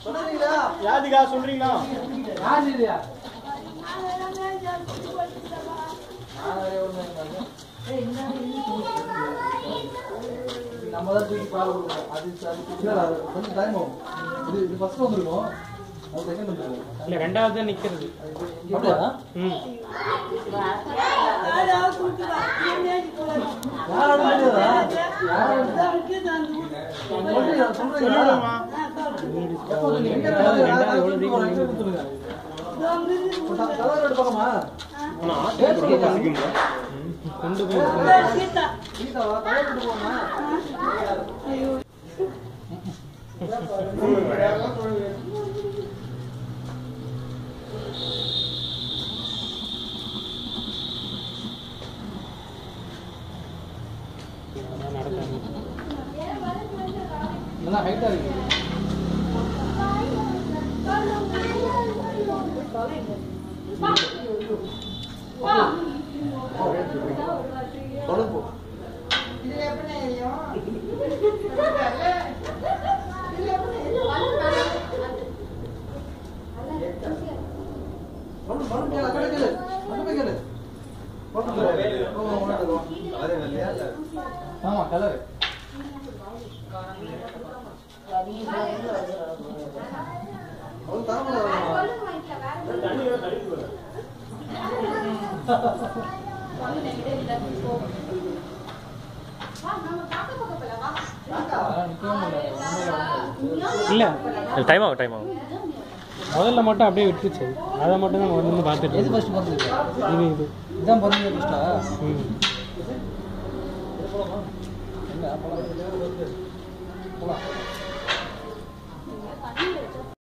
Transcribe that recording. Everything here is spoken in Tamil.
சொல்லுறீங்களா யாருக்கா சொல்றீங்களா யார் இல்லையா நம்ம தான் தூக்கி பால் கொடுக்கணும் அது அது கொஞ்சம் டைம் ஆகும் இது இது ஃபர்ஸ்ட் வந்துருக்கும் அது செகண்ட் வந்துருக்கும் இல்ல ரெண்டாவது தான் நிக்கிறது அப்படியா ம் யாரோட முடியாதா யாரோட சொல்றீங்களா சொல்றீங்களா சொல்லுங்கம்மா. எப்போ சொன்னீங்க? எங்க ரெண்டாவது, ரெண்டாவது ரெண்டாவது எவ்வளவு எவ்வளவு எங்க கொடுத்துருங்க கலர் ரெண்டு பக்கமா ஆனா ஆட்டுக்கு ரொம்ப பசிக்குங்க ம். கொண்டு போய் கீதாவா கலர் ரெண்டு போகமா நடக்காது நல்லா ஹைட்டா இருக்கு தொடர்பு பலூன் பலூன் கேளு அக்கட கேளு அக்கட கேளு பலூன் கேளு. ஓ, ஓ, ஓ. ஆமா கலர் அவன் தரமாட்டா இல்ல டைம் ஆகும் டைம் ஆகும் முதல்ல மட்டும் அப்படியே விட்டுருச்சு அதை மட்டும் தான் வந்து பார்த்துட்டு எது இருக்கோம். ஃபர்ஸ்ட் பார்த்துருக்கா இது இது இதான் பிறந்த ஃபர்ஸ்டா ம் என்ன போலாம் போலாம்